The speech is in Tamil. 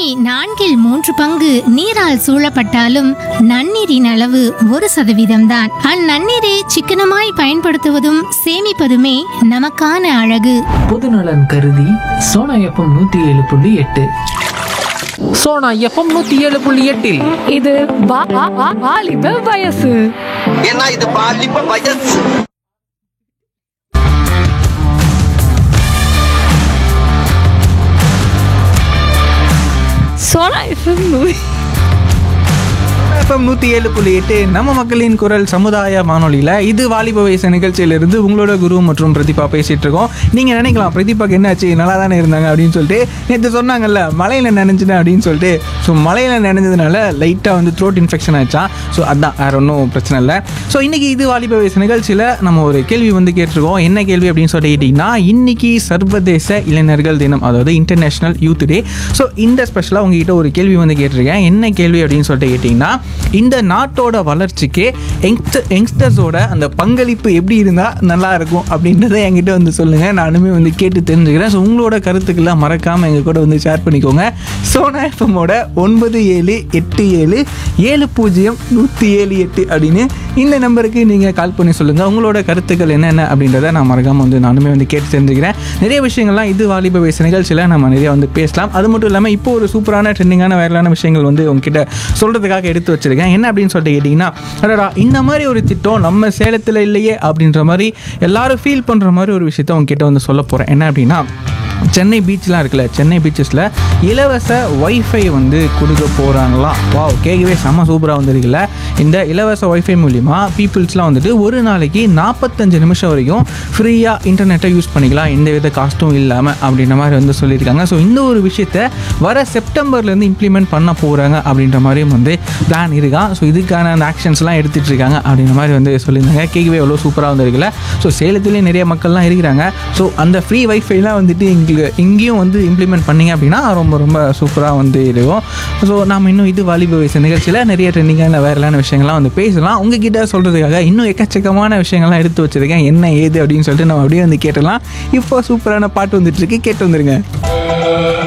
நான்கில் மூன்று பங்கு நீரால் சூழப்பட்டாலும் நன்னீரின் அளவு ஒரு சதவீதம்தான் அந்நன்னீரை சிக்கனமாய் பயன்படுத்துவதும் சேமிப்பதுமே நமக்கான அழகு பொதுநலன் கருதி சோனா எஃப்எம் நூத்தி ஏழு புள்ளி எட்டு சோனா எஃப்எம் நூத்தி ஏழு புள்ளி எட்டில் இது வா- வா- வா- வாலிப வயசு ஏன்னா இது பாலிப்ப வயசு சோனா எஃப்எம் எஃப்எம் நூற்றி ஏழு புள்ளி எட்டு நம்ம மக்களின் குரல் சமுதாய வானொலியில் இது வாலிப வயசு நிகழ்ச்சியிலிருந்து உங்களோட குரு மற்றும் பிரதீபா பேசிகிட்டு இருக்கோம் நீங்கள் நினைக்கலாம் பிரதீபாக்கு என்னாச்சு நல்லா தானே இருந்தாங்க அப்படின்னு சொல்லிட்டு நேற்று சொன்னாங்கல்ல மலையில் நினைஞ்சினேன் அப்படின்னு சொல்லிட்டு ஸோ மலையில் நினைஞ்சதுனால லைட்டாக வந்து த்ரோட் இன்ஃபெக்ஷன் ஆச்சான் ஸோ அதான் வேறு ஒன்றும் பிரச்சனை இல்லை ஸோ இன்றைக்கி இது வாலிப வயசு நிகழ்ச்சியில் நம்ம ஒரு கேள்வி வந்து கேட்டிருக்கோம் என்ன கேள்வி அப்படின்னு சொல்லிக்கிட்டிங்கன்னா இன்னைக்கு சர்வதேச இளைஞர்கள் தினம் அதாவது இன்டர்நேஷ்னல் யூத் டே ஸோ இந்த ஸ்பெஷலாக உங்ககிட்ட ஒரு கேள்வி வந்து கேட்டிருக்கேன் என்ன கேள்வி அப்படின்னு சொல்லிட்டு கேட்டிங்கன்னா இந்த நாட்டோட வளர்ச்சிக்கு யங்ஸ்டர் யங்ஸ்டர்ஸோட அந்த பங்களிப்பு எப்படி இருந்தால் நல்லா இருக்கும் அப்படின்றத என்கிட்ட வந்து சொல்லுங்கள் நானுமே வந்து கேட்டு தெரிஞ்சுக்கிறேன் ஸோ உங்களோட கருத்துக்கெல்லாம் மறக்காமல் எங்கள் கூட வந்து ஷேர் பண்ணிக்கோங்க சோனா எஃப்எம்மோட ஒன்பது ஏழு எட்டு ஏழு ஏழு பூஜ்ஜியம் நூற்றி ஏழு எட்டு அப்படின்னு இந்த நம்பருக்கு நீங்கள் கால் பண்ணி சொல்லுங்கள் உங்களோட கருத்துக்கள் என்னென்ன அப்படின்றத நான் மறக்காமல் வந்து நானுமே வந்து கேட்டு தெரிஞ்சுக்கிறேன் நிறைய விஷயங்கள்லாம் இது வாலிப வயசு நிகழ்ச்சியில் நம்ம நிறைய வந்து பேசலாம் அது மட்டும் இல்லாமல் இப்போ ஒரு சூப்பரான ட்ரெண்டிங்கான வைரலான விஷயங்கள் வந்து உங்ககிட்ட சொல்கிறதுக்காக எடுத்து வச்சிருக்கேன் என்ன அப்படின்னு சொல்லிட்டு கேட்டிங்கன்னா அடடா இந்த மாதிரி ஒரு திட்டம் நம்ம சேலத்தில் இல்லையே அப்படின்ற மாதிரி எல்லாரும் ஃபீல் பண்ணுற மாதிரி ஒரு விஷயத்த உங்ககிட்ட வந்து சொல்ல போகிறேன் என்ன அப்படின்னா சென்னை பீச்லாம் இருக்குல்ல சென்னை பீச்சஸில் இலவச ஒய்ஃபை வந்து கொடுக்க போகிறாங்களாம் வாவ் கேட்கவே செம்ம சூப்பராக வந்திருக்குல்ல இந்த இலவச ஒய்ஃபை மூலிமா பீப்புள்ஸ்லாம் வந்துட்டு ஒரு நாளைக்கு நாற்பத்தஞ்சு நிமிஷம் வரைக்கும் ஃப்ரீயாக இன்டர்நெட்டை யூஸ் பண்ணிக்கலாம் எந்த வித காஸ்ட்டும் இல்லாமல் அப்படின்ற மாதிரி வந்து சொல்லியிருக்காங்க ஸோ இந்த ஒரு விஷயத்த வர செப்டம்பர்லேருந்து இம்ப்ளிமெண்ட் பண்ண போகிறாங்க அப்படின்ற மாதிரியும் வந்து பிளான் இருக்கான் ஸோ இதுக்கான அந்த ஆக்ஷன்ஸ்லாம் எடுத்துகிட்டு இருக்காங்க அப்படின்ற மாதிரி வந்து சொல்லியிருந்தாங்க கேட்கவே எவ்வளோ சூப்பராக வந்திருக்குல்ல ஸோ சேலத்துலேயே நிறைய மக்கள்லாம் இருக்கிறாங்க ஸோ அந்த ஃப்ரீ வைஃபைலாம் வந்துட்டு எங்களுக்கு இங்கேயும் வந்து இம்ப்ளிமெண்ட் பண்ணீங்க அப்படின்னா ரொம்ப ரொம்ப சூப்பராக வந்து இருக்கும் ஸோ நாம் இன்னும் இது வாலிப வயசு நிகழ்ச்சியில் நிறைய ட்ரெண்டிங்கான வேறலான விஷயங்கள்லாம் வந்து பேசலாம் உங்ககிட்ட சொல்கிறதுக்காக இன்னும் எக்கச்சக்கமான விஷயங்கள்லாம் எடுத்து வச்சிருக்கேன் என்ன ஏது அப்படின்னு சொல்லிட்டு நம்ம அப்படியே வந்து கேட்டலாம் இப்போ சூப்பரான பாட்டு வந்துட்டு இருக்கு கேட்டு வந்துருங்க